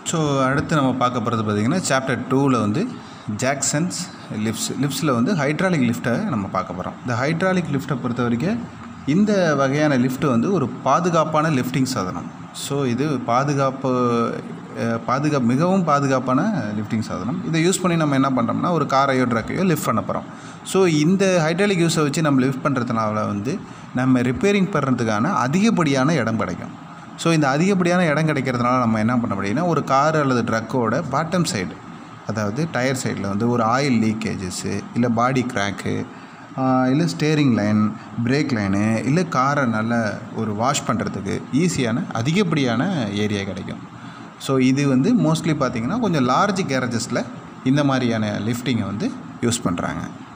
so அடுத்து நம்ம பார்க்க போகிறது பார்த்திங்கன்னா சாப்டர் டூவில் வந்து ஜாக்சன்ஸ் லிஃப்ட்ஸ் லிஃப்ட்ஸில் வந்து ஹைட்ராலிக் லிஃப்ட்டை நம்ம பார்க்க போகிறோம் இந்த ஹைட்ராலிக் லிஃப்ட்டை பொறுத்த வரைக்கும் இந்த வகையான லிஃப்ட் வந்து ஒரு பாதுகாப்பான லிஃப்டிங் சாதனம் ஸோ இது பாதுகாப்பு அஹ், பாதுகா மிகவும் பாதுகாப்பான லிஃப்டிங் சாதனம் இதை யூஸ் பண்ணி நம்ம என்ன பண்ணுறோம்னா ஒரு காரையோ ட்ரக்கையோ லிஃப்ட் பண்ண போகிறோம் ஸோ இந்த ஹைட்ராலிக் யூஸை வச்சு நம்ம லிஃப்ட் பண்ணுறதுனால வந்து நம்ம ரிப்பேரிங் பண்ணுறதுக்கான அதிகப்படியான இடம் கிடைக்கும் ஸோ இந்த அதிகப்படியான இடம் கிடைக்கிறதுனால நம்ம என்ன பண்ண முடியும்னா ஒரு கார் அல்லது ட்ரக்கோட பாட்டம் சைடு அதாவது டயர் சைடில் வந்து ஒரு ஆயில் லீக்கேஜஸ்ஸு இல்லை பாடி கிராக்கு இல்லை ஸ்டேரிங் லைன் பிரேக் லைனு இல்லை காரை நல்ல ஒரு வாஷ் பண்ணுறதுக்கு ஈஸியான அதிகப்படியான ஏரியா கிடைக்கும் ஸோ இது வந்து மோஸ்ட்லி பார்த்திங்கன்னா கொஞ்சம் லார்ஜ் கேரேஜஸில் இந்த மாதிரியான லிஃப்டிங்கை வந்து யூஸ் பண்ணுறாங்க